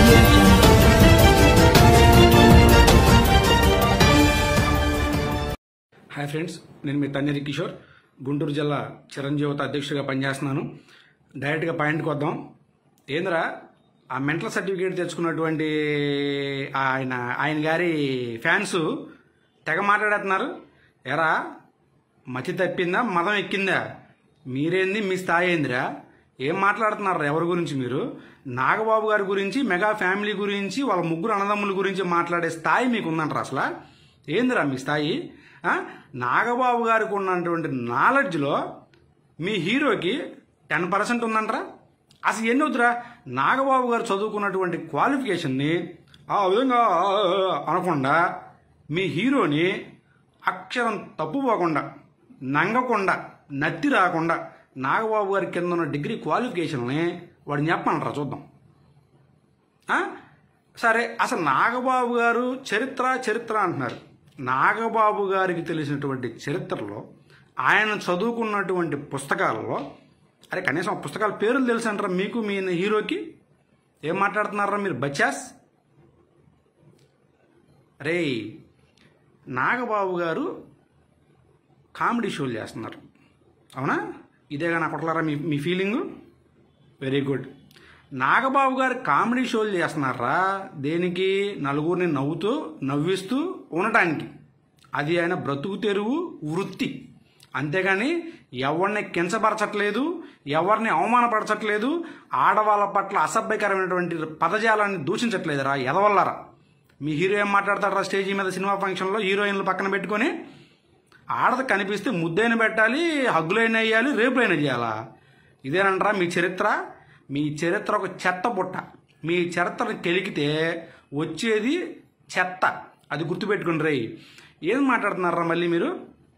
audio jungle. Hi friends నేను మీ తన్నీరి కిషోర్ గుంటూరు జిల్లా చిరంజీవత అధ్యక్షుడిగా పనిచేస్తున్నాను డైరెక్ట్గా పాయింట్కి వద్దాం ఏంద్రా ఆ మెంటల్ సర్టిఫికేట్ తెచ్చుకున్నటువంటి ఆయన ఆయన గారి ఫ్యాన్స్ తెగ మాట్లాడుతున్నారు ఎరా మతి తప్పిందా మదం ఎక్కిందా మీరేంది మీ స్థాయి ఏందిరా ఏం మాట్లాడుతున్నారు ఎవరి గురించి మీరు నాగబాబు గారి గురించి మెగా ఫ్యామిలీ గురించి వాళ్ళ ముగ్గురు అన్నదమ్ముల గురించి మాట్లాడే స్థాయి మీకు ఉందంటారా అసలు ఏందిరా మీ స్థాయి ఆ? నాగబాబు గారికి ఉన్నటువంటి నాలెడ్జ్లో మీ హీరోకి టెన్ పర్సెంట్ ఉందంటారా అసలు ఎన్ని అవుతురా నాగబాబు గారు చదువుకున్నటువంటి క్వాలిఫికేషన్ని ఆ విధంగా అనకుండా మీ హీరోని అక్షరం తప్పుపోకుండా నంగకుండా నత్తి రాకుండా నాగబాబు గారి కింద ఉన్న డిగ్రీ క్వాలిఫికేషన్ని వాడిని చెప్పమంటారా చూద్దాం ఆ? సరే అసలు నాగబాబు గారు చరిత్ర చరిత్ర అంటున్నారు నాగబాబు గారికి తెలిసినటువంటి చరిత్రలో ఆయన చదువుకున్నటువంటి పుస్తకాలలో అరే కనీసం ఆ పుస్తకాల పేర్లు తెలుసు అంటారా మీకు మీ హీరోకి ఏం మాట్లాడుతున్నారా మీరు బచ్చాస్ రే నాగబాబు గారు కామెడీ షోలు చేస్తున్నారు అవునా ఇదేగా నా కొట్టలారా మీ మీ ఫీలింగు వెరీ గుడ్ నాగబాబు గారు కామెడీ షోలు చేస్తున్నారా దేనికి నలుగురిని నవ్వుతూ నవ్విస్తూ ఉండటానికి అది ఆయన బ్రతుకు తెరువు వృత్తి అంతేగాని ఎవరిని కించపరచట్లేదు ఎవరిని అవమానపరచట్లేదు ఆడవాళ్ళ పట్ల అసభ్యకరమైనటువంటి పదజాలాన్ని దూషించట్లేదురా ఎదవల్లారా మీ హీరో ఏం మాట్లాడతారా స్టేజీ మీద సినిమా ఫంక్షన్లో హీరోయిన్లు పక్కన పెట్టుకొని ఆడది కనిపిస్తే ముద్దైన పెట్టాలి హగ్గులైన వేయాలి రేపులైన చేయాలా ఇదేనంటారా మీ చరిత్ర మీ చరిత్ర ఒక చెత్త బుట్ట మీ చరిత్రను కెలికితే వచ్చేది చెత్త అది గుర్తుపెట్టుకుని రే ఏం మాట్లాడుతున్నారా మళ్ళీ మీరు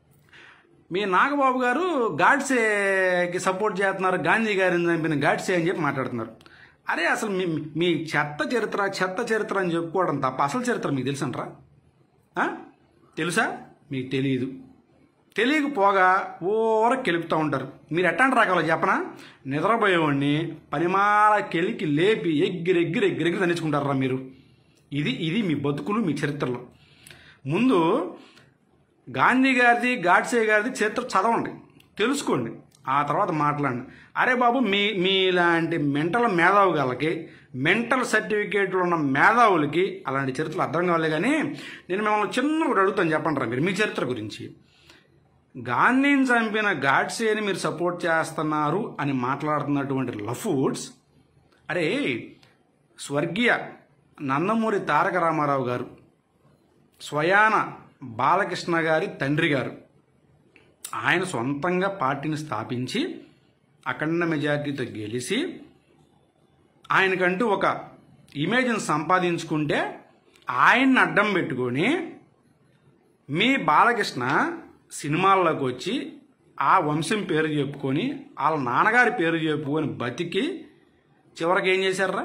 మీ నాగబాబు గారు గాడ్సేకి సపోర్ట్ చేస్తున్నారు గాంధీ గారిని చంపిన గాడ్సే అని చెప్పి మాట్లాడుతున్నారు అరే అసలు మీ మీ చెత్త చరిత్ర చెత్త చరిత్ర అని చెప్పుకోవడం తప్ప అసలు చరిత్ర మీకు తెలుసంటారా ఆ? తెలుసా మీకు తెలియదు తెలియకపోగా ఓర కెలుపుతూ ఉంటారు మీరు ఎట్టాంటి రకాలో చెప్పనా నిద్రపోయేవాడిని పనిమాల కెలికి లేపి ఎగ్గిరి ఎగ్గిరి ఎగ్గిరి ఎగ్గిరి దండించుకుంటారా మీరు ఇది ఇది మీ బతుకులు మీ చరిత్రలో ముందు గాంధీ గారిది గాడ్సే గారిది చరిత్ర చదవండి తెలుసుకోండి ఆ తర్వాత మాట్లాడండి అరే బాబు మీ మీలాంటి మెంటల్ మేధావు గలకి మెంటల్ సర్టిఫికేట్లు ఉన్న మేధావులకి అలాంటి చరిత్రలు అర్థం కావాలి కానీ నేను మిమ్మల్ని చిన్న ఒకటి అడుగుతాను చెప్పండి రా మీరు మీ చరిత్ర గురించి గాంధీని చంపిన గాడ్సేని మీరు సపోర్ట్ చేస్తున్నారు అని మాట్లాడుతున్నటువంటి లఫూడ్స్ అరే స్వర్గీయ నందమూరి తారక రామారావు గారు స్వయాన బాలకృష్ణ గారి తండ్రి గారు ఆయన సొంతంగా పార్టీని స్థాపించి అఖండ మెజార్టీతో గెలిచి ఆయనకంటూ ఒక ఇమేజ్ని సంపాదించుకుంటే ఆయన్ని అడ్డం పెట్టుకొని మీ బాలకృష్ణ సినిమాల్లోకి వచ్చి ఆ వంశం పేరు చెప్పుకొని వాళ్ళ నాన్నగారి పేరు చెప్పుకొని బతికి చివరికి ఏం చేశారా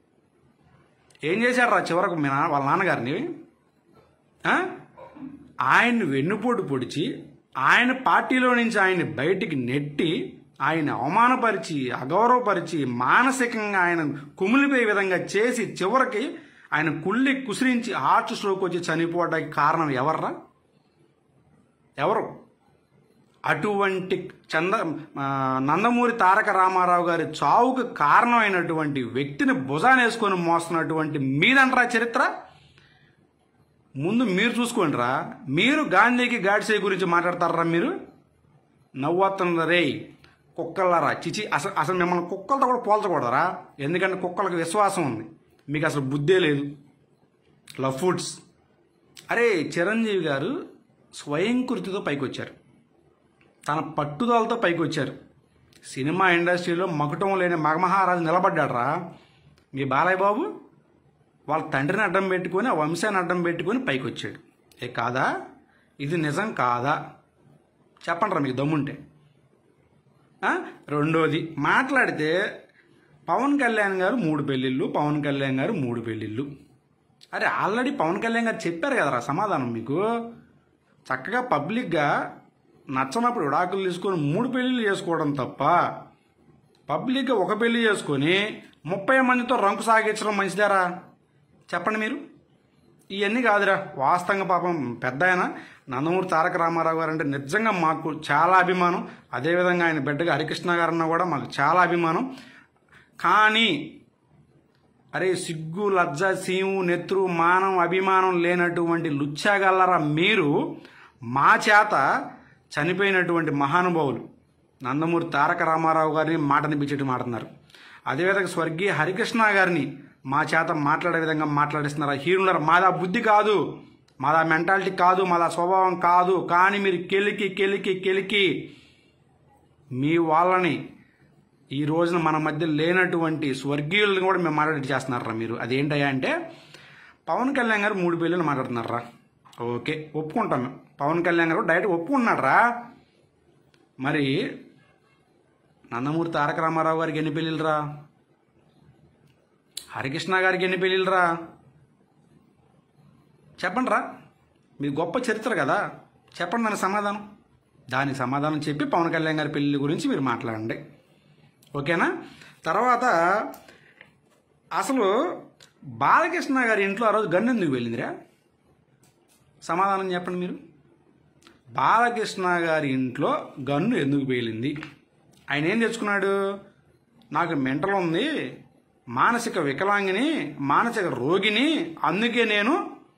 ఏం చేశారా చివరకు మీ నాన్న వాళ్ళ నాన్నగారిని ఆ? ఆయన్ని వెన్నుపోటు పొడిచి ఆయన పార్టీలో నుంచి ఆయన్ని బయటికి నెట్టి ఆయన అవమానపరిచి అగౌరవపరిచి మానసికంగా ఆయన కుమిలిపోయే విధంగా చేసి చివరికి ఆయన కుళ్ళి కుసిరించి హార్ట్ స్ట్రోక్ వచ్చి చనిపోవడానికి కారణం ఎవర్రా ఎవరు అటువంటి చంద ఆ, నందమూరి తారక రామారావు గారి చావుకు కారణమైనటువంటి వ్యక్తిని భుజానేసుకొని మోస్తున్నటువంటి మీదంటరా చరిత్ర ముందు మీరు చూసుకోండి రా మీరు గాంధీకి గాడ్సే గురించి మాట్లాడతారా మీరు నవ్వుతున్నది రే కుక్కలారా చిచి అసలు అసలు మిమ్మల్ని కుక్కలతో కూడా పోల్చకూడదురా ఎందుకంటే కుక్కలకు విశ్వాసం ఉంది మీకు అసలు బుద్ధే లేదు లవ్ ఫుడ్స్ అరే చిరంజీవి గారు స్వయం కృతితో పైకి వచ్చారు తన పట్టుదలతో పైకి వచ్చారు సినిమా ఇండస్ట్రీలో మకుటం లేని మగమహారాజు నిలబడ్డాడ్రా మీ బాలయ్య బాబు వాళ్ళ తండ్రిని అడ్డం పెట్టుకొని ఆ వంశాన్ని అడ్డం పెట్టుకొని పైకి వచ్చాడు ఏ కాదా ఇది నిజం కాదా చెప్పండి రా మీకు దమ్ముంటే ఆ? రెండోది మాట్లాడితే పవన్ కళ్యాణ్ గారు మూడు పెళ్ళిళ్ళు పవన్ కళ్యాణ్ గారు మూడు పెళ్ళిళ్ళు అరే ఆల్రెడీ పవన్ కళ్యాణ్ గారు చెప్పారు కదరా సమాధానం మీకు చక్కగా పబ్లిక్గా నచ్చనప్పుడు విడాకులు తీసుకొని మూడు పెళ్ళిళ్ళు చేసుకోవడం తప్ప పబ్లిక్గా ఒక పెళ్లి చేసుకొని ముప్పై మందితో రంకు సాగించడం మంచిదారా చెప్పండి మీరు ఇవన్నీ కాదురా వాస్తవంగా పాపం పెద్ద ఆయన నందమూరి తారక రామారావు గారు అంటే నిజంగా మాకు చాలా అభిమానం అదేవిధంగా ఆయన బిడ్డగా హరికృష్ణ గారన్నా కూడా మాకు చాలా అభిమానం కానీ అరే సిగ్గు లజ్జ సీము నెత్రు మానం అభిమానం లేనటువంటి లుచ్చాగల్లరా మీరు మా చేత చనిపోయినటువంటి మహానుభావులు నందమూరి తారక రామారావు గారిని మాటనిపించేట్టు మాట్లాడుతున్నారు అదేవిధంగా స్వర్గీయ హరికృష్ణ గారిని మా చేత మాట్లాడే విధంగా మాట్లాడిస్తున్నారు హీరోలర్ మాదా బుద్ధి కాదు మాదా మెంటాలిటీ కాదు మాదా స్వభావం కాదు కానీ మీరు కెలికి కెలికి కెలికి మీ వాళ్ళని ఈ రోజున మన మధ్య లేనటువంటి స్వర్గీయులను కూడా మేము మాట్లాడి చేస్తున్నారా మీరు అదేంటయ్యా అంటే పవన్ కళ్యాణ్ గారు మూడు పెళ్ళిళ్ళు మాట్లాడుతున్నారా ఓకే ఒప్పుకుంటాం మేము. పవన్ కళ్యాణ్ గారు డైరెక్ట్ ఒప్పుకున్నారా మరి నందమూరి తారక రామారావు గారికి ఎన్ని పెళ్ళిళ్ళరా హరికృష్ణ గారికి ఎన్ని పెళ్ళిళ్ళరా చెప్పండి రా మీ గొప్ప చరిత్ర కదా చెప్పండి దానికి సమాధానం దానికి సమాధానం చెప్పి పవన్ కళ్యాణ్ గారి పెళ్లి గురించి మీరు మాట్లాడండి ఓకేనా తర్వాత అసలు బాలకృష్ణ గారి ఇంట్లో ఆ రోజు గన్ను ఎందుకు వెళ్ళిందిరా సమాధానం చెప్పండి మీరు బాలకృష్ణ గారి ఇంట్లో గన్ను ఎందుకు పేలింది ఆయన ఏం తెచ్చుకున్నాడు నాకు మెంటల్ ఉంది మానసిక వికలాంగిని మానసిక రోగిని అందుకే నేను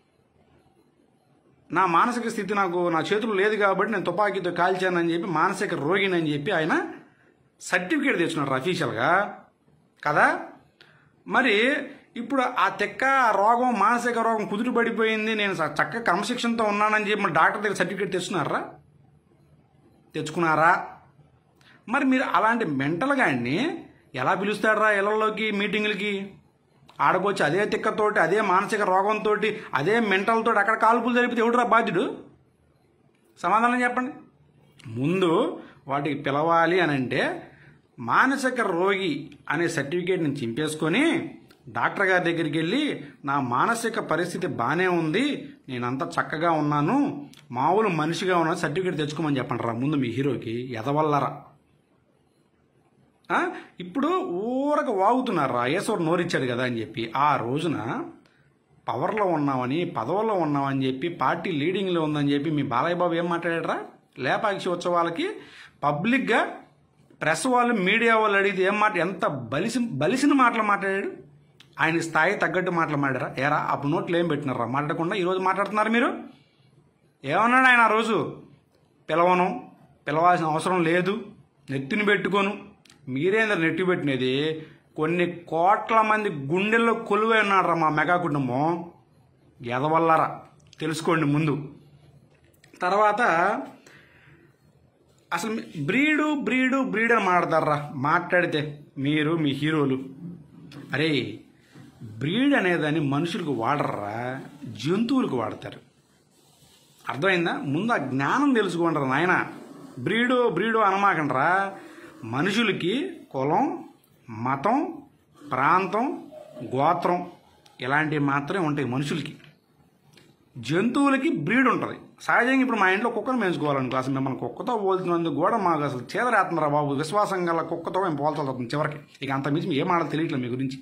నా మానసిక స్థితి నాకు నా చేతులు లేదు కాబట్టి నేను తుపాకీతో కాల్చానని చెప్పి మానసిక రోగిని అని చెప్పి ఆయన సర్టిఫికేట్ తెచ్చుకున్నారు అఫీషియల్గా కదా మరి ఇప్పుడు ఆ తెక్క ఆ రోగం మానసిక రోగం కుదురు పడిపోయింది నేను చ- చక్కగా క్రమశిక్షణతో ఉన్నానని చెప్పి మరి డాక్టర్ దగ్గర సర్టిఫికేట్ తెచ్చుకున్నారా తెచ్చుకున్నారా మరి మీరు అలాంటి మెంటల్ గాడిని ఎలా పిలుస్తారా ఇళ్లలోకి మీటింగులకి ఆడకొచ్చి అదే తిక్కతోటి అదే మానసిక రోగంతో అదే మెంటల్ తోటి అక్కడ కాల్పులు జరిపితే ఎవడురా బాధ్యుడు సమాధానం చెప్పండి ముందు వాటికి పిలవాలి అని అంటే మానసిక రోగి అనే సర్టిఫికేట్ని చింపేసుకొని డాక్టర్ గారి దగ్గరికి వెళ్ళి నా మానసిక పరిస్థితి బాగానే ఉంది నేనంతా చక్కగా ఉన్నాను మామూలు మనిషిగా ఉన్నాను సర్టిఫికేట్ తెచ్చుకోమని చెప్పండి రా ముందు మీ హీరోకి ఎదవల్లరా ఆ? ఇప్పుడు ఊరక వాగుతున్నారా ఈశ్వరు నోరిచ్చాడు కదా అని చెప్పి ఆ రోజున పవర్లో ఉన్నామని పదవుల్లో ఉన్నామని చెప్పి పార్టీ లీడింగ్లో ఉందని చెప్పి మీ బాలయ్య బాబు ఏం మాట్లాడారా లేపాక్షి ఉత్సవాలకి పబ్లిక్గా ప్రెస్ వాళ్ళు మీడియా వాళ్ళు అడిగితే ఏం మాట ఎంత బలిసి బలిసిన మాటలు మాట్లాడాడు ఆయన స్థాయి తగ్గట్టు మాటలు మాట్లాడారా ఏరా అప్పుడు నోట్లు ఏం పెట్టినారా మాట్లాడకుండా ఈరోజు మాట్లాడుతున్నారు మీరు ఏమన్నాడు ఆయన ఆ రోజు పిలవను పిలవాల్సిన అవసరం లేదు నెత్తిని పెట్టుకోను మీరేందరు నెట్టి పెట్టినది కొన్ని కోట్ల మంది గుండెల్లో కొలువై ఉన్నారా మా మెగా కుటుంబం ఎదవల్లరా తెలుసుకోండి ముందు తర్వాత అసలు మీ- బ్రీడు బ్రీడు బ్రీడ్ అని మాట్లాడతారా మాట్లాడితే మీరు మీ హీరోలు అరే బ్రీడ్ అనేదాన్ని మనుషులకు వాడరా జంతువులకు వాడతారు అర్థమైందా ముందు ఆ జ్ఞానం తెలుసుకోండి నాయన బ్రీడు బ్రీడు అనమాకండ్రా మనుషులకి కులం మతం ప్రాంతం గోత్రం ఇలాంటివి మాత్రమే ఉంటాయి మనుషులకి జంతువులకి బ్రీడ్ ఉంటుంది సహజంగా ఇప్పుడు మా ఇంట్లో కుక్కను పెంచుకోవాలనుకో అసలు మిమ్మల్ని కుక్కతో పోల్చినందుకు కూడా మాకు అసలు చేదరేస్తున్నారా బాబు విశ్వాసం గల కుక్కతో మేము పోల్చాల్సి వస్తుంది చివరికి ఇక అంత మించి ఏం ఆడదు తెలియట్లేదు మీ గురించి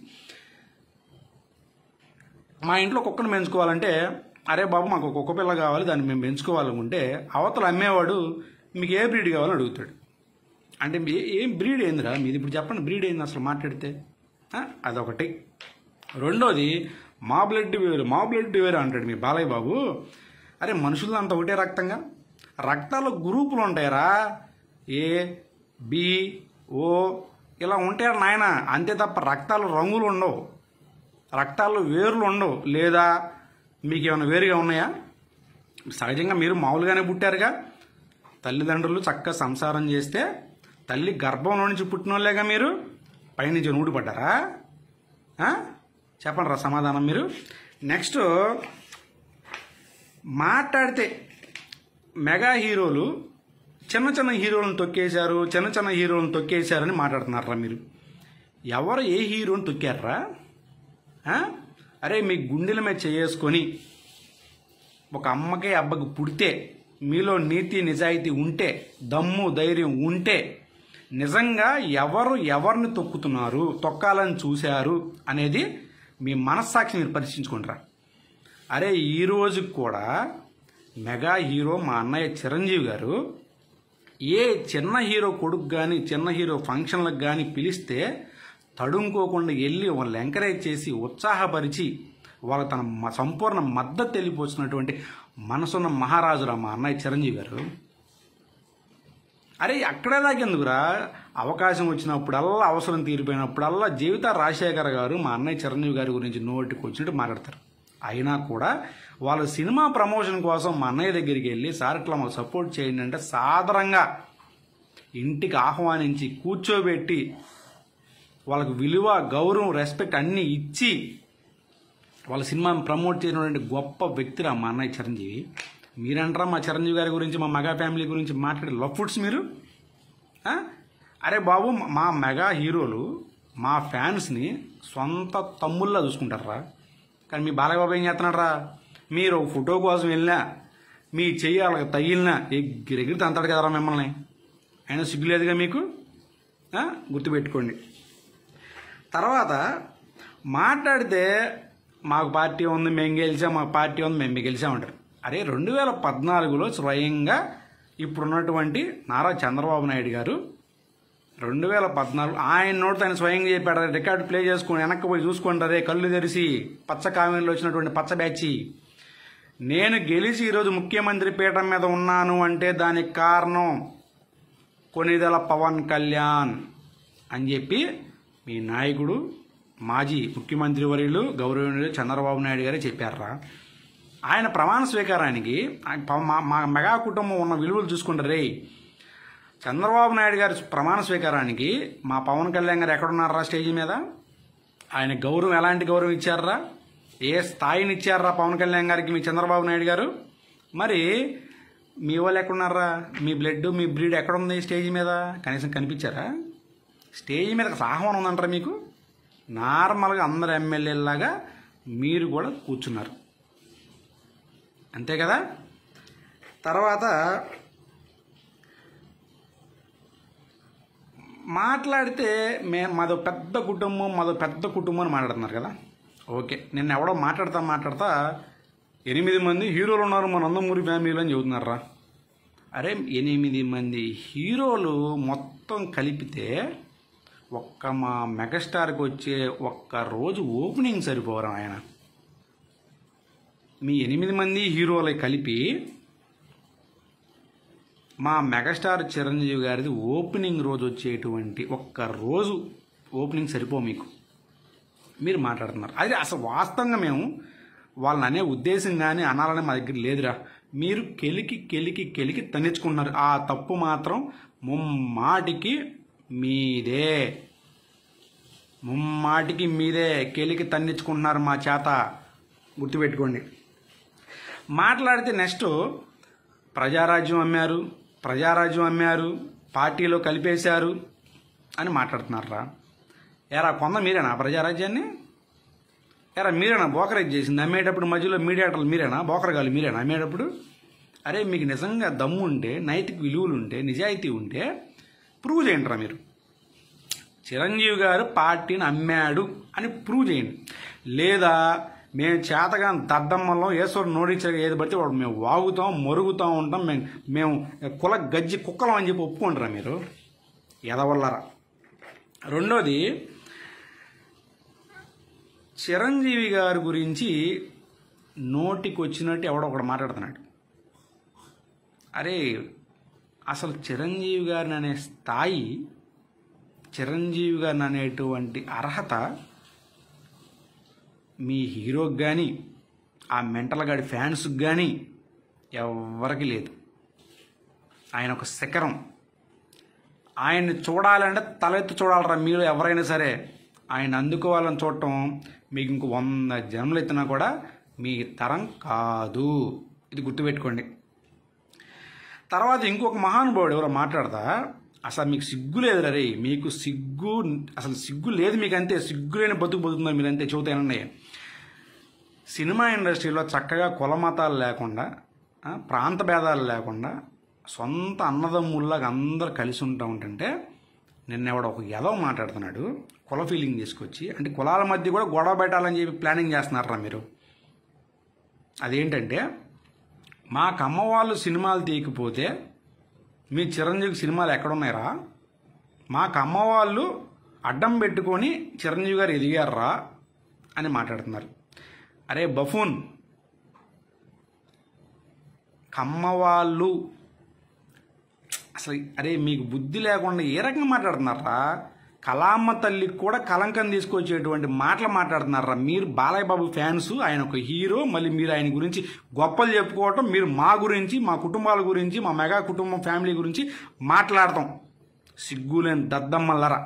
మా ఇంట్లో కుక్కను పెంచుకోవాలంటే అరే బాబు మాకు ఒక కుక్క పిల్ల కావాలి దాన్ని మేము పెంచుకోవాలనుకుంటే అవతల అమ్మేవాడు మీకు ఏ బ్రీడ్ కావాలని అడుగుతాడు అంటే మీ ఏం బ్రీడ్ ఏందిరా మీది ఇప్పుడు చెప్పండి బ్రీడ్ ఏంది అసలు మాట్లాడితే ఆ, అదొకటి రెండోది మా బ్లడ్ వేరు మా బ్లడ్ వేరు అంటాడు మీ బాలయ్య బాబు అరే మనుషుల్లో అంత ఒకటే రక్తంగా రక్తాల్లో గ్రూపులు ఉంటాయరా ఏ బి ఓ ఇలా ఉంటాయరా నాయన అంతే తప్ప రక్తాలు రంగులు ఉండవు రక్తాల్లో వేర్లు ఉండవు లేదా మీకు ఏమైనా వేరుగా ఉన్నాయా సహజంగా మీరు మామూలుగానే పుట్టారుగా తల్లిదండ్రులు చక్కగా సంసారం చేస్తే తల్లి గర్భంలో నుంచి పుట్టిన వాళ్ళేగా మీరు పైనుంచి నూడు పడ్డారా ఆ? చెప్పండి రా సమాధానం మీరు నెక్స్ట్ మాట్లాడితే మెగా హీరోలు చిన్న చిన్న హీరోలను తొక్కేశారు చిన్న చిన్న హీరోలను తొక్కేశారని మాట్లాడుతున్నారా మీరు ఎవరు ఏ హీరోని తొక్కారా ఆ? అరే మీ గుండెల మీద చేసుకొని ఒక అమ్మకి అబ్బకి పుడితే మీలో నీతి నిజాయితీ ఉంటే దమ్ము ధైర్యం ఉంటే నిజంగా ఎవరు ఎవరిని తొక్కుతున్నారు తొక్కాలని చూశారు అనేది మీ మనస్సాక్షి మీరు పరీక్షించుకుంటారా అరే ఈ రోజు కూడా మెగా హీరో మా అన్నయ్య చిరంజీవి గారు ఏ చిన్న హీరో కొడుకు కానీ చిన్న హీరో ఫంక్షన్లకు కానీ పిలిస్తే తడుముకోకుండా వెళ్ళి వాళ్ళని ఎంకరేజ్ చేసి ఉత్సాహపరిచి వాళ్ళ తన మ- సంపూర్ణ మద్దతు తెలియపోతున్నటువంటి మనసున్న మహారాజురా మా అన్నయ్య చిరంజీవి గారు అరే అక్కడే దాకెందుకురా అవకాశం వచ్చినప్పుడల్లా అవసరం తీరిపోయినప్పుడల్లా జీవిత రాజశేఖర్ గారు మా అన్నయ్య చిరంజీవి గారి గురించి నోటికి వచ్చినట్టు మాట్లాడతారు అయినా కూడా వాళ్ళు సినిమా ప్రమోషన్ కోసం మా అన్నయ్య దగ్గరికి వెళ్ళి సార్ ఇట్లా మాకు సపోర్ట్ చేయండి అంటే సాదరంగా ఇంటికి ఆహ్వానించి కూర్చోబెట్టి వాళ్ళకి విలువ గౌరవం రెస్పెక్ట్ అన్నీ ఇచ్చి వాళ్ళ సినిమాని ప్రమోట్ చేసినటువంటి గొప్ప వ్యక్తిరా మా అన్నయ్య చిరంజీవి మీరంటారా మా చిరంజీవి గారి గురించి మా మెగా ఫ్యామిలీ గురించి మాట్లాడే లవ్ ఫుడ్స్ మీరు ఆ? అరే బాబు మా మెగా హీరోలు మా ఫ్యాన్స్ని సొంత తమ్ముళ్ళ చూసుకుంటారా కానీ మీ బాలయ్య బాబు ఏం చేస్తున్నారా మీరు ఒక ఫోటో కోసం వెళ్ళినా మీ చెయ్యి వాళ్ళకి తగిలినా ఎగిరెగిరి తంతాడు కదరా మిమ్మల్ని అయినా సిగ్గులేదుగా మీకు ఆ? గుర్తుపెట్టుకోండి తర్వాత మాట్లాడితే మాకు పార్టీ ఉంది మేము గెలిచాం మాకు పార్టీ ఉంది మేము గెలిచామంటారు అరే రెండు వేల పద్నాలుగులో స్వయంగా ఇప్పుడున్నటువంటి నారా చంద్రబాబు నాయుడు గారు రెండు వేల పద్నాలుగు ఆయన నోటితో ఆయన స్వయంగా చెప్పాడు రికార్డు ప్లే చేసుకుని వెనక్కి పోయి చూసుకోండి అదే కళ్ళు తెరిచి పచ్చ కామెంట్లో వచ్చినటువంటి పచ్చ బ్యాచి నేను గెలిచి ఈరోజు ముఖ్యమంత్రి పీఠం మీద ఉన్నాను అంటే దానికి కారణం కొనిదెల పవన్ కళ్యాణ్ అని చెప్పి మీ నాయకుడు మాజీ ముఖ్యమంత్రి వర్యులు గౌరవనీయులు చంద్రబాబు నాయుడు గారే చెప్పారా ఆయన ప్రమాణ స్వీకారానికి ఆయన ప- మా మా మెగా కుటుంబం ఉన్న విలువలు చూసుకుంటారే చంద్రబాబు నాయుడు గారి ప్రమాణ స్వీకారానికి మా పవన్ కళ్యాణ్ గారు ఎక్కడున్నారా స్టేజ్ మీద ఆయన గౌరవం ఎలాంటి గౌరవం ఇచ్చారా ఏ స్థాయిని ఇచ్చారా పవన్ కళ్యాణ్ గారికి మీ చంద్రబాబు నాయుడు గారు మరి మీ వాళ్ళు ఎక్కడున్నారా మీ బ్లడ్ మీ బ్రీడ్ ఎక్కడుంది స్టేజ్ మీద కనీసం కనిపించారా స్టేజ్ మీద అసలు ఆహ్వానం ఉందంటారా మీకు నార్మల్గా అందరు ఎమ్మెల్యేలాగా మీరు కూడా కూర్చున్నారు అంతే కదా తర్వాత మాట్లాడితే మే మాదో పెద్ద కుటుంబం మాదో పెద్ద కుటుంబం అని మాట్లాడుతున్నారు కదా ఓకే నిన్న ఎవడో మాట్లాడతా మాట్లాడతా ఎనిమిది మంది హీరోలు ఉన్నారు మన నందమూరి ఫ్యామిలీలో అని చెబుతున్నారా అరే ఎనిమిది మంది హీరోలు మొత్తం కలిపితే ఒక్క మా మెగాస్టార్కి వచ్చే ఒక్క రోజు ఓపెనింగ్ సరిపోరా ఆయన మీ ఎనిమిది మంది హీరోలు కలిపి మా మెగాస్టార్ చిరంజీవి గారిది ఓపెనింగ్ రోజు వచ్చేటువంటి ఒక్క రోజు ఓపెనింగ్ సరిపో మీకు మీరు మాట్లాడుతున్నారు అది అసలు వాస్తవంగా మేము వాళ్ళని అనే ఉద్దేశం కానీ అనాలని మా దగ్గర లేదురా మీరు కెలికి కెలికి కెలికి తన్నించుకుంటున్నారు ఆ తప్పు మాత్రం ముమ్మాటికి మీదే ముమ్మాటికి మీదే కెలికి తన్నించుకుంటున్నారు మా చేత గుర్తుపెట్టుకోండి మాట్లాడితే నెక్స్ట్ ప్రజారాజ్యం అమ్మారు ప్రజారాజ్యం అమ్మారు పార్టీలో కలిపేశారు అని మాట్లాడుతున్నారా ఎరా కొంద మీరేనా ప్రజారాజ్యాన్ని ఎరా మీరేనా బోకరేజ్ చేసింది అమ్మేటప్పుడు మధ్యలో మీడియాటర్లు మీరేనా బోకరగాలు మీరేనా అమ్మేటప్పుడు అరే మీకు నిజంగా దమ్ము ఉంటే నైతిక విలువలు ఉంటే నిజాయితీ ఉంటే ప్రూవ్ చేయండిరా మీరు చిరంజీవి గారు పార్టీని అమ్మాడు అని ప్రూవ్ చేయండి లేదా మేము చేతగా దద్దమ్మలో ఈశ్వరు నోడించాక ఏది పడితే వాడు మేము వాగుతాం మరుగుతాం ఉంటాం మేము మేము కుల గజ్జి కుక్కలం అని చెప్పి ఒప్పుకుంటారా మీరు ఎదవల్లరా రెండోది చిరంజీవి గారి గురించి నోటికి వచ్చినట్టు ఎవడో ఒకడు మాట్లాడుతున్నాడు అరే అసలు చిరంజీవి గారిని అనే స్థాయి చిరంజీవి గారిని అనేటువంటి అర్హత మీ హీరోకి కానీ ఆ మెంటల్ గాడి ఫ్యాన్స్కి కానీ ఎవరికి లేదు ఆయన ఒక శిఖరం ఆయన్ని చూడాలంటే తలెత్తి చూడాలరా మీరు ఎవరైనా సరే ఆయన అందుకోవాలని చూడటం మీకు ఇంకో వంద జన్మలు ఎత్తినా కూడా మీ తరం కాదు ఇది గుర్తుపెట్టుకోండి తర్వాత ఇంకొక మహానుభావుడు ఎవరో మాట్లాడతా అసలు మీకు సిగ్గు లేదు రే మీకు సిగ్గు అసలు సిగ్గు లేదు మీకు అంతే సిగ్గు లేని బతుకు బతుకుతున్నారు మీరు అంతే చెబుతానండి సినిమా ఇండస్ట్రీలో చక్కగా కుల మతాలు లేకుండా ఆ, ప్రాంత భేదాలు లేకుండా సొంత అన్నదమ్ముల్లాగా అందరు కలిసి ఉంటా ఉంటుంటే నిన్న ఎవడో ఒక ఎదవ మాట్లాడుతున్నాడు కుల ఫీలింగ్ తీసుకొచ్చి అంటే కులాల మధ్య కూడా గొడవ పెట్టాలని చెప్పి ప్లానింగ్ చేస్తున్నారా మీరు అదేంటంటే మా కమ్మ వాళ్ళు సినిమాలు తీయకపోతే మీ చిరంజీవి సినిమాలు ఎక్కడున్నాయిరా మా కమ్మ వాళ్ళు అడ్డం పెట్టుకొని చిరంజీవి గారు ఎదిగారా అని మాట్లాడుతున్నారు అరే బఫూన్ కమ్మ వాళ్ళు అసలు అరే మీకు బుద్ధి లేకుండా ఏ రకంగా మాట్లాడుతున్నారా కలామ్మ తల్లికి కూడా కలంకం తీసుకొచ్చేటువంటి మాటలు మాట్లాడుతున్నారా మీరు బాలయ్య బాబు ఫ్యాన్స్ ఆయన ఒక హీరో మళ్ళీ మీరు ఆయన గురించి గొప్పలు చెప్పుకోవటం మీరు మా గురించి మా కుటుంబాల గురించి మా మెగా కుటుంబం ఫ్యామిలీ గురించి మాట్లాడతాం సిగ్గులేని దద్దమ్మల్లరా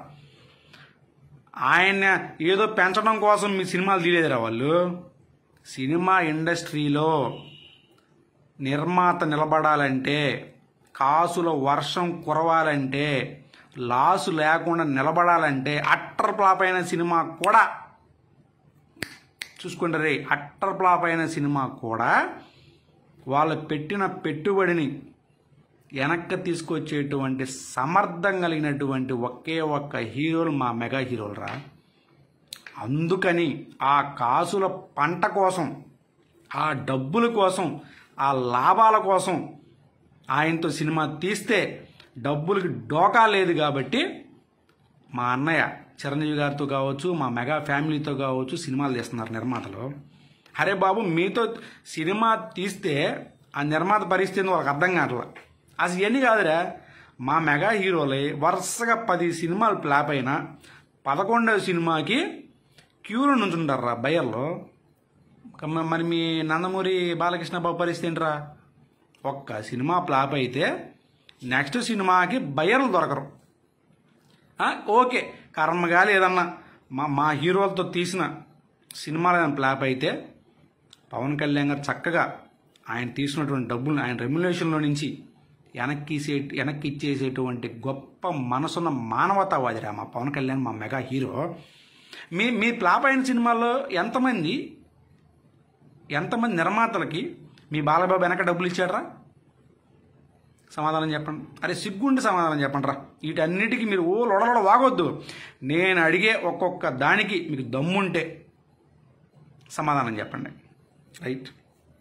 ఆయన ఏదో పెంచడం కోసం మీ సినిమాలు తీయలేదురా వాళ్ళు సినిమా ఇండస్ట్రీలో నిర్మాత నిలబడాలంటే కాసుల వర్షం కురవాలంటే లాసు లేకుండా నిలబడాలంటే అట్టర్ ఫ్లాప్ అయిన సినిమా కూడా చూసుకుంటే రే అట్టర్ ఫ్లాప్ అయిన సినిమా కూడా వాళ్ళు పెట్టిన పెట్టుబడిని వెనక్కి తీసుకొచ్చేటువంటి సమర్థం కలిగినటువంటి ఒకే ఒక్క హీరోలు మా మెగా హీరోలు రా అందుకని ఆ కాసుల పంట కోసం ఆ డబ్బుల కోసం ఆ లాభాల కోసం ఆయనతో సినిమా తీస్తే డబ్బులకి డోకా లేదు కాబట్టి మా అన్నయ్య చిరంజీవి గారితో కావచ్చు మా మెగా ఫ్యామిలీతో కావచ్చు సినిమాలు తీస్తున్నారు నిర్మాతలు అరే బాబు మీతో సినిమా తీస్తే ఆ నిర్మాత పరిస్థితి ఏందో వాళ్ళకి అర్థం కావట్లా అసలు ఇవన్నీ కాదురా మా మెగా హీరోలే వరుసగా పది సినిమాలు ఫ్లాప్ అయినా పదకొండవ సినిమాకి క్యూలో నుంచుంటారా బయర్లో కమ్మ- మరి మీ నందమూరి బాలకృష్ణ బాబు పరిస్థితి ఏంట్రా ఒక్క సినిమా ఫ్లాప్ అయితే నెక్స్ట్ సినిమాకి బయర్లు దొరకరు ఆ, ఓకే కర్మగాలి ఏదన్నా మా మా హీరోలతో తీసిన సినిమాలు ఏదైనా ఫ్లాప్ అయితే పవన్ కళ్యాణ్ గారు చక్కగా ఆయన తీసినటువంటి డబ్బులు ఆయన రెమ్యులేషన్లో నుంచి వెనక్కి ఇసే వెనక్కి ఇచ్చేసేటువంటి గొప్ప మనసున్న మానవతావాదిరా మా పవన్ కళ్యాణ్ మా మెగా హీరో మీ మీ ఫ్లాప్ అయిన సినిమాల్లో ఎంతమంది ఎంతమంది నిర్మాతలకి మీ బాలబాబు వెనక డబ్బులు ఇచ్చాడరా సమాధానం చెప్పండి అరే సిగ్గుండి సమాధానం చెప్పండి రా వీటన్నిటికీ మీరు ఓ లొడలొడ వాగొద్దు నేను అడిగే ఒక్కొక్క దానికి మీకు దమ్ముంటే సమాధానం చెప్పండి రైట్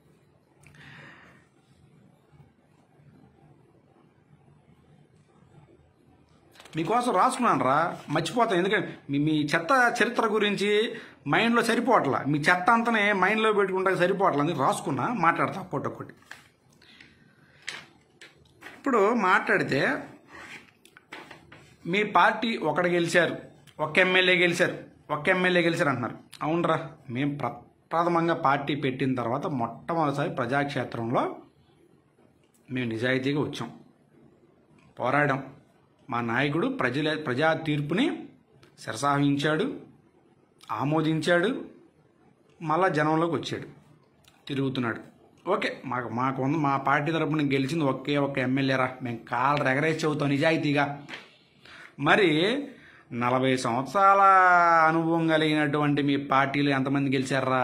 మీకోసం రాసుకున్నాను రా మర్చిపోతాను ఎందుకంటే మీ మీ చెత్త చరిత్ర గురించి మైండ్లో సరిపోవట్లా మీ చెత్త అంతనే మైండ్లో పెట్టుకుంటే సరిపోవట్లా అని రాసుకున్నా మాట్లాడతా ఒక్కొక్కటి ఇప్పుడు మాట్లాడితే మీ పార్టీ ఒకటి గెలిచారు ఒక్క ఎమ్మెల్యే గెలిచారు ఒక్క ఎమ్మెల్యే గెలిచారు అంటున్నారు అవునరా మేము ప్రప్రథమంగా పార్టీ పెట్టిన తర్వాత మొట్టమొదటిసారి ప్రజాక్షేత్రంలో మేము నిజాయితీగా వచ్చాం పోరాడాం మా నాయకుడు ప్రజల ప్రజా తీర్పుని శిరసాహించాడు ఆమోదించాడు మళ్ళా జనంలోకి వచ్చాడు తిరుగుతున్నాడు ఓకే మాకు మాకు ఉంది మా పార్టీ తరపున గెలిచింది ఒకే ఒక్క ఎమ్మెల్యేరా మేము కాళ్ళు ఎగరేసి చెబుతాం నిజాయితీగా మరి నలభై సంవత్సరాల అనుభవం కలిగినటువంటి మీ పార్టీలు ఎంతమంది గెలిచారా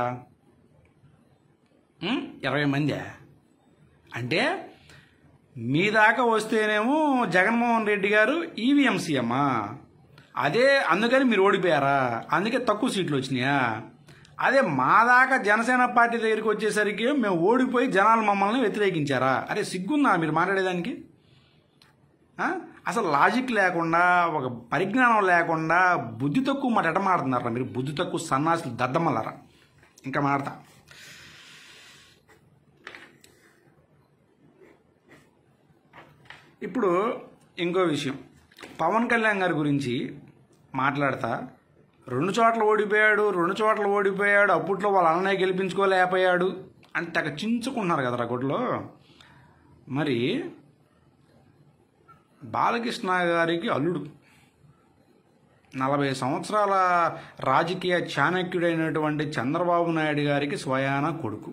ఉం? ఇరవై మంది అంటే మీ దాకా వస్తేనేమో జగన్మోహన్ రెడ్డి గారు ఈవీఎం సీఎమ్మా అదే అందుకని మీరు ఓడిపోయారా అందుకే తక్కువ సీట్లు వచ్చినాయా అదే మా దాకా జనసేన పార్టీ దగ్గరికి వచ్చేసరికి మేము ఓడిపోయి జనాలు మమ్మల్ని వ్యతిరేకించారా అరే సిగ్గుందా మీరు మాట్లాడేదానికి ఆ? అసలు లాజిక్ లేకుండా ఒక పరిజ్ఞానం లేకుండా బుద్ధి తక్కువ మాట ఎట మాడుతున్నారా మీరు బుద్ధి తక్కువ సన్నాసులు దద్దమల్లారా ఇంకా మాడతా ఇప్పుడు ఇంకో విషయం పవన్ కళ్యాణ్ గారి గురించి మాట్లాడతా రెండు చోట్ల ఓడిపోయాడు రెండు చోట్ల ఓడిపోయాడు అప్పట్లో వాళ్ళ అన్నయ్య గెలిపించుకోలేకపోయాడు అని తెగ చించుకుంటున్నారు కదరా గుడ్లో మరి బాలకృష్ణ గారికి అల్లుడు నలభై సంవత్సరాల రాజకీయ చాణక్యుడైనటువంటి చంద్రబాబు నాయుడు గారికి స్వయాన కొడుకు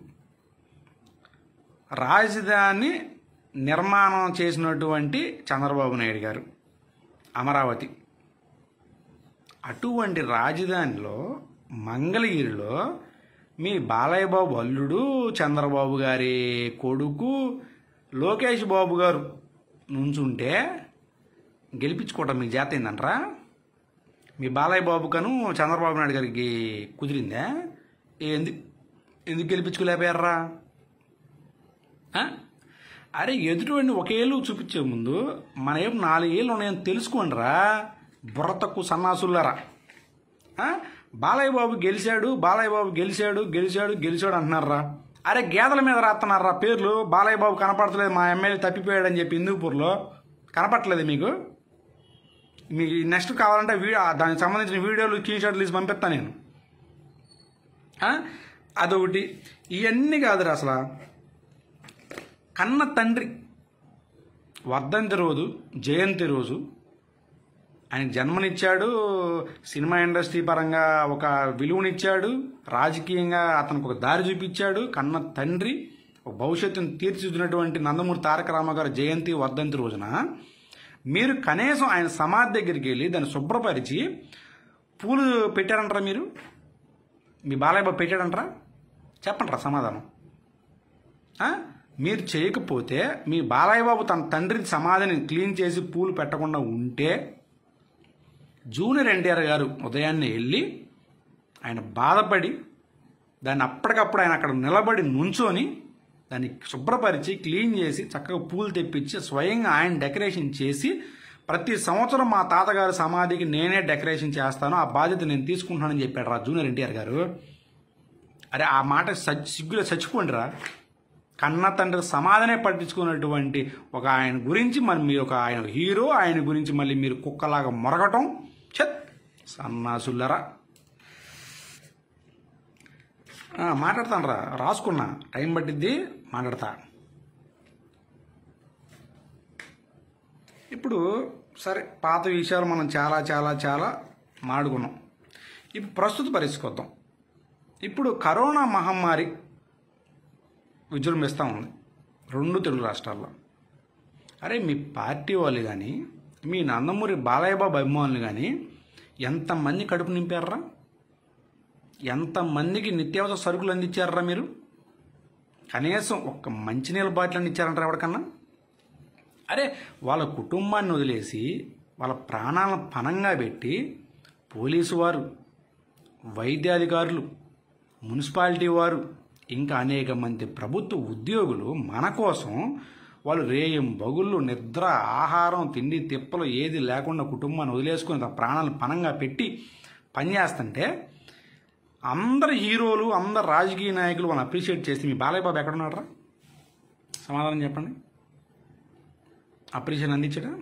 రాజధాని నిర్మాణం చేసినటువంటి చంద్రబాబు నాయుడు గారు అమరావతి అటువంటి రాజధానిలో మంగళగిరిలో మీ బాలయ్య బాబు అల్లుడు చంద్రబాబు గారి కొడుకు లోకేష్ బాబు గారు నుంచుంటే గెలిపించుకోవటం మీ జాత ఏందంట్రా మీ బాలయ్య బాబు కను చంద్రబాబు నాయుడు గారికి కుదిరిందా ఎందుకు ఎందుకు గెలిపించుకోలేకపోయారా ఆ? అరే ఎదుటివాడిని ఒకేళ్ళు చూపించే ముందు మన ఏం నాలుగేళ్ళు ఉన్నాయని తెలుసుకోండిరా బుర్ర తక్కువ సన్నాసులారా ఆ? బాలయ్య బాబు గెలిచాడు బాలయ్య బాబు గెలిచాడు గెలిచాడు గెలిచాడు అంటున్నారా అరే గేదెల మీద రాస్తున్నారా పేర్లు బాలయ్య బాబు కనపడతలేదు మా ఎమ్మెల్యే తప్పిపోయాడని చెప్పి హిందూపూర్లో కనపడట్లేదు మీకు మీకు నెక్స్ట్ కావాలంటే వీడియో దానికి సంబంధించిన వీడియోలు స్క్రీన్ షాట్లు తీసి పంపిస్తాను నేను ఆ? అదొకటి ఇవన్నీ కాదురా అసలు కన్న తండ్రి వర్ధంతి రోజు జయంతి రోజు ఆయన జన్మనిచ్చాడు సినిమా ఇండస్ట్రీ పరంగా ఒక విలువనిచ్చాడు రాజకీయంగా అతనికి ఒక దారి చూపించాడు కన్న తండ్రి ఒక భవిష్యత్తును తీర్చిదిద్దినటువంటి నందమూరి తారక రామాగారు జయంతి వర్ధంతి రోజున మీరు కనీసం ఆయన సమాధి దగ్గరికి వెళ్ళి దాన్ని శుభ్రపరిచి పూలు పెట్టారంటారా మీరు మీ బాలయ్య బాబు పెట్టాడంటారా చెప్పండి రా సమాధానం ఆ? మీరు చేయకపోతే మీ బాలయ్య బాబు తన తండ్రి సమాధిని క్లీన్ చేసి పూలు పెట్టకుండా ఉంటే జూనియర్ ఎన్టీఆర్ గారు ఉదయాన్నే వెళ్ళి ఆయన బాధపడి దాన్ని అప్పటికప్పుడు ఆయన అక్కడ నిలబడి నుంచొని దాన్ని శుభ్రపరిచి క్లీన్ చేసి చక్కగా పూలు తెప్పించి స్వయంగా ఆయన డెకరేషన్ చేసి ప్రతి సంవత్సరం మా తాతగారి సమాధికి నేనే డెకరేషన్ చేస్తాను ఆ బాధ్యత నేను తీసుకుంటున్నానని చెప్పాడు రా జూనియర్ ఎన్టీఆర్ గారు అరే ఆ మాట సచ్ సిగ్గులో చచ్చిపోండి రా కన్న తండ్రి సమాధానే పట్టించుకున్నటువంటి ఒక ఆయన గురించి మరి మీరు ఒక ఆయన హీరో ఆయన గురించి మళ్ళీ మీరు కుక్కలాగా మొరగటం చెత్ సన్నాసుల్లరా మాట్లాడతాను రా రాసుకున్నా టైం పట్టిద్ది మాట్లాడతా ఇప్పుడు సరే పాత విషయాలు మనం చాలా చాలా చాలా మాడుకున్నాం ఇప్పుడు ప్రస్తుత పరిస్థితి వద్దాం ఇప్పుడు కరోనా మహమ్మారి విజృంభిస్తూ ఉంది రెండు తెలుగు రాష్ట్రాల్లో అరే మీ పార్టీ వాళ్ళు కానీ మీ నందమూరి బాలయ్య బాబు అభిమానులు కానీ ఎంతమంది కడుపు నింపారా ఎంతమందికి నిత్యావసర సరుకులు అందించారా మీరు కనీసం ఒక్క మంచినీళ్ళ బాటిల్ అని ఇచ్చారంటారా ఎవరికన్నా అరే వాళ్ళ కుటుంబాన్ని వదిలేసి వాళ్ళ ప్రాణాలను పణంగా పెట్టి పోలీసు వారు వైద్యాధికారులు మున్సిపాలిటీ వారు ఇంకా అనేక మంది ప్రభుత్వ ఉద్యోగులు మన కోసం వాళ్ళు రేయం బగుళ్ళు నిద్ర ఆహారం తిండి తిప్పలు ఏది లేకుండా కుటుంబాన్ని వదిలేసుకుని తమ ప్రాణాలను పణంగా పెట్టి పనిచేస్తుంటే అందరు హీరోలు అందరు రాజకీయ నాయకులు వాళ్ళని అప్రిషియేట్ చేసి మీ బాలయ్య బాబు ఎక్కడున్నారా సమాధానం చెప్పండి అప్రిషియేషన్ అందించడా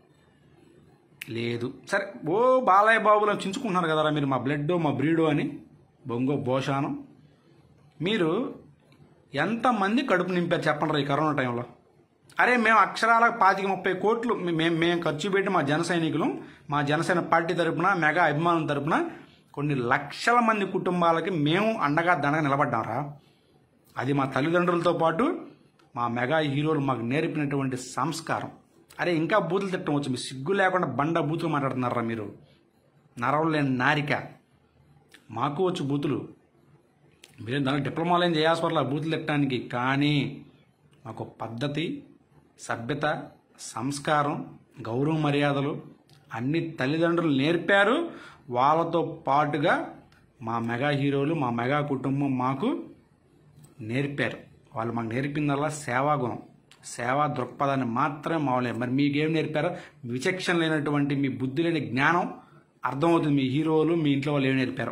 లేదు సరే ఓ బాలయ్య బాబులో చించుకుంటున్నారు కదరా మీరు మా బ్లడ్ మా బ్రీడో అని బొంగో భోషానం మీరు ఎంతమంది కడుపు నింపారు చెప్పండి ఈ కరోనా టైంలో అరే మేము అక్షరాల పాతిక ముప్పై కోట్లు మేము మేము ఖర్చు పెట్టి మా జన సైనికులు మా జనసేన పార్టీ తరపున మెగా అభిమానుల తరపున కొన్ని లక్షల మంది కుటుంబాలకి మేము అండగా దండగా నిలబడ్డాంరా అది మా తల్లిదండ్రులతో పాటు మా మెగా హీరోలు మాకు నేర్పినటువంటి సంస్కారం అరే ఇంకా బూతులు తిట్టడం వచ్చు మీ సిగ్గు లేకుండా బండ బూతులు మాట్లాడుతున్నారా మీరు నరవలు లేని నారిక మాకు వచ్చు బూతులు మీరు దానికి డిప్లొమాలు ఏం చేయాల్సిన బూతులు తిట్టడానికి కానీ మాకు పద్ధతి సభ్యత సంస్కారం గౌరవ మర్యాదలు అన్ని తల్లిదండ్రులు నేర్పారు వాళ్ళతో పాటుగా మా మెగా హీరోలు మా మెగా కుటుంబం మాకు నేర్పారు వాళ్ళు మాకు నేర్పిందల్లా సేవాగుణం సేవా దృక్పథాన్ని మాత్రమే మావలే మరి మీకేం నేర్పారో విచక్షణ లేనటువంటి మీ బుద్ధి లేని జ్ఞానం అర్థమవుతుంది మీ హీరోలు మీ ఇంట్లో వాళ్ళు ఏం నేర్పారు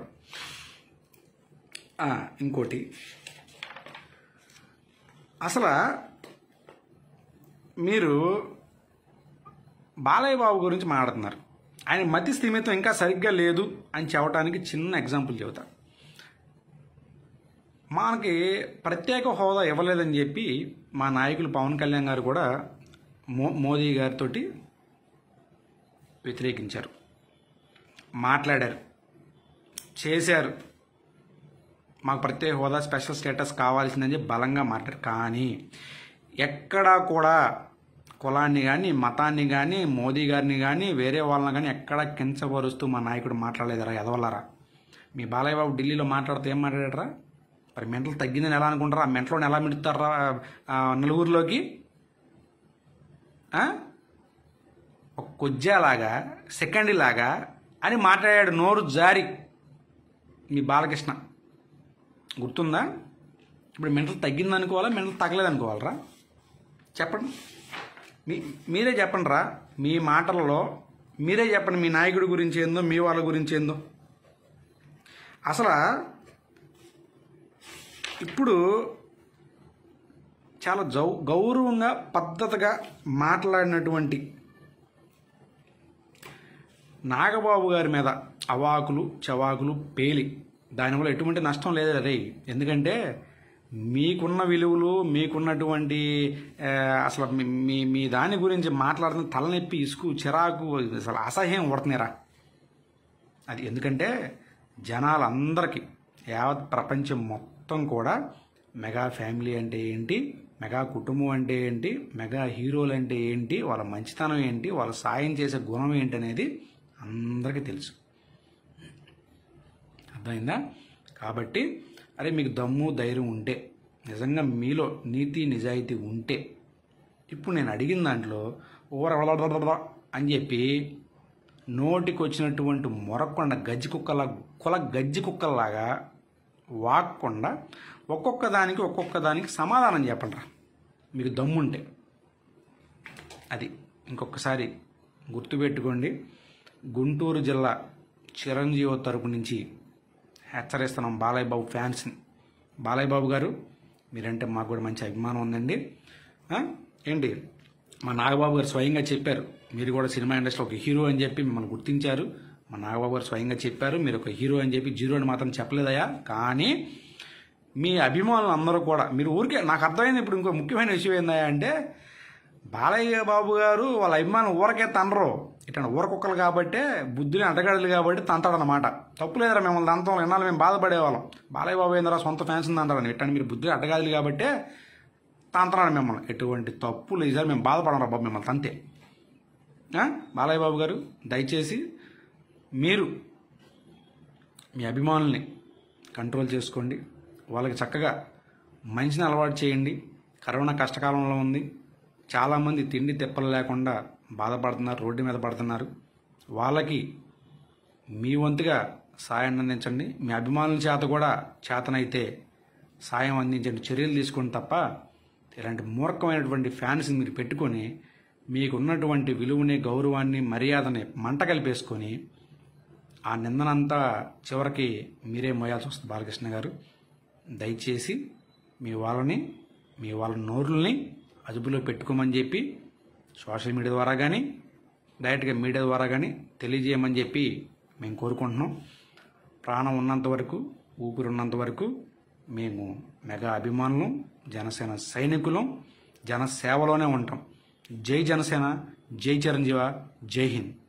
ఆ, ఇంకోటి అసలు మీరు బాలయ్య బాబు గురించి మాట్లాడుతున్నారు ఆయన మతి స్థిమితం ఇంకా సరిగ్గా లేదు అని చెప్పడానికి చిన్న ఎగ్జాంపుల్ చెబుతా మనకి ప్రత్యేక హోదా ఇవ్వలేదని చెప్పి మా నాయకులు పవన్ కళ్యాణ్ గారు కూడా మో మోదీ గారితో వ్యతిరేకించారు మాట్లాడారు చేశారు మాకు ప్రత్యేక హోదా స్పెషల్ స్టేటస్ కావాల్సిందని చెప్పి బలంగా మాట్లాడారు కానీ ఎక్కడా కూడా కులాన్ని కానీ మతాన్ని కానీ మోదీ గారిని కానీ వేరే వాళ్ళని కానీ ఎక్కడా కించపరుస్తూ మా నాయకుడు మాట్లాడలేదరా ఎదవలరా మీ బాలయ్య బాబు ఢిల్లీలో మాట్లాడితే ఏం మాట్లాడారా మరి మెంటలు తగ్గిందని ఎలా అనుకుంటారా ఆ మెంటలోని ఎలా మిడుతారా ఆ, నలుగురిలోకి ఆ? ఒక కొజ్జాలాగా సెకండ్ లాగా అని మాట్లాడాడు నోరు జారి మీ బాలకృష్ణ గుర్తుందా ఇప్పుడు మెంటల్ తగ్గింది అనుకోవాలా మెంటల్ తగ్గలేదు అనుకోవాలరా చెప్పండి మీ మీరే చెప్పండి రా మీ మాటలలో మీరే చెప్పండి మీ నాయకుడి గురించి ఏందో మీ వాళ్ళ గురించి ఏందో అసలు ఇప్పుడు చాలా జౌ గౌరవంగా పద్ధతిగా మాట్లాడినటువంటి నాగబాబు గారి మీద అవాకులు చవాకులు పేలి దానివల్ల ఎటువంటి నష్టం లేదు రే ఎందుకంటే మీకున్న విలువలు మీకున్నటువంటి ఆ, అసలు మీ- మీ మీ దాని గురించి మాట్లాడుతున్న తలనొప్పి ఇసుకు చిరాకు అసలు అసహ్యం పడుతున్నారా అది ఎందుకంటే జనాలందరికీ యావత్ ప్రపంచం మొత్తం కూడా మెగా ఫ్యామిలీ అంటే ఏంటి మెగా కుటుంబం అంటే ఏంటి మెగా హీరోలు అంటే ఏంటి వాళ్ళ మంచితనం ఏంటి వాళ్ళ సాయం చేసే గుణం ఏంటి అనేది అందరికీ తెలుసు అర్థమైందా కాబట్టి అరే మీకు దమ్ము ధైర్యం ఉంటే నిజంగా మీలో నీతి నిజాయితీ ఉంటే ఇప్పుడు నేను అడిగిన దాంట్లో ఊర అని చెప్పి నోటికి వచ్చినటువంటి మొరకొండ గజ్జి కుక్కల కుల గజ్జి కుక్కల్లాగా వాక్కుండా ఒక్కొక్క దానికి ఒక్కొక్క దానికి సమాధానం చెప్పండి రా మీకు దమ్ముంటే అది ఇంకొకసారి గుర్తుపెట్టుకోండి గుంటూరు జిల్లా చిరంజీవి తరపు నుంచి హెచ్చరిస్తున్నాం బాలయ్య బాబు ఫ్యాన్స్ని బాలయ్య బాబు గారు మీరంటే మాకు కూడా మంచి అభిమానం ఉందండి ఆ? ఏంటి మా నాగబాబు గారు స్వయంగా చెప్పారు మీరు కూడా సినిమా ఇండస్ట్రీలో ఒక హీరో అని చెప్పి మిమ్మల్ని గుర్తించారు మా నాగబాబు గారు స్వయంగా చెప్పారు మీరు ఒక హీరో అని చెప్పి జీరో అని మాత్రం చెప్పలేదయా కానీ మీ అభిమానులు అందరూ కూడా మీరు ఊరికే నాకు అర్థమైంది ఇప్పుడు ఇంకో ముఖ్యమైన విషయం ఏందయ్యా అంటే బాలయ్య బాబు గారు వాళ్ళ అభిమానం ఊరకే తండ్రు ఇట్లా ఊరకుక్కలు కాబట్టే బుద్ధుని అడ్డగడలు కాబట్టి తంతాడనమాట తప్పు లేదురా మిమ్మల్ని దంతం ఎన్నాళ్ళు మేము బాధపడేవాళ్ళం బాలయ్య బాబు ఏందరా సొంత ఫ్యాన్స్ అంటారని ఇట్లా మీరు బుద్ధుని అడ్డగాదులు కాబట్టే తంతనాడు మిమ్మల్ని ఎటువంటి తప్పు లేదు సార్ మేము బాధపడరా బాబు మిమ్మల్ని తంతే ఆ? బాలయ్య బాబు గారు దయచేసి మీరు మీ అభిమానుల్ని కంట్రోల్ చేసుకోండి వాళ్ళకి చక్కగా మంచిని అలవాటు చేయండి కరోనా కష్టకాలంలో ఉంది చాలామంది తిండి తిప్పలు లేకుండా బాధపడుతున్నారు రోడ్డు మీద పడుతున్నారు వాళ్ళకి మీ వంతుగా సాయం అందించండి మీ అభిమానుల చేత కూడా చేతనైతే సాయం అందించండి చర్యలు తీసుకోండి తప్ప ఇలాంటి మూర్ఖమైనటువంటి ఫ్యాన్స్ మీరు పెట్టుకొని మీకున్నటువంటి విలువని గౌరవాన్ని మర్యాదని మంట కలిపేసుకొని ఆ నిందనంతా చివరికి మీరే మోయాల్సి వస్తుంది బాలకృష్ణ గారు దయచేసి మీ వాళ్ళని మీ వాళ్ళ నోరుల్ని అదుపులో పెట్టుకోమని చెప్పి సోషల్ మీడియా ద్వారా కానీ డైరెక్ట్గా మీడియా ద్వారా కానీ తెలియజేయమని చెప్పి మేము కోరుకుంటున్నాం ప్రాణం ఉన్నంత వరకు ఊపిరి ఉన్నంత వరకు మేము మెగా అభిమానులు జనసేన సైనికులం జనసేవలోనే ఉంటాం జై జనసేన జై చిరంజీవ జై హింద్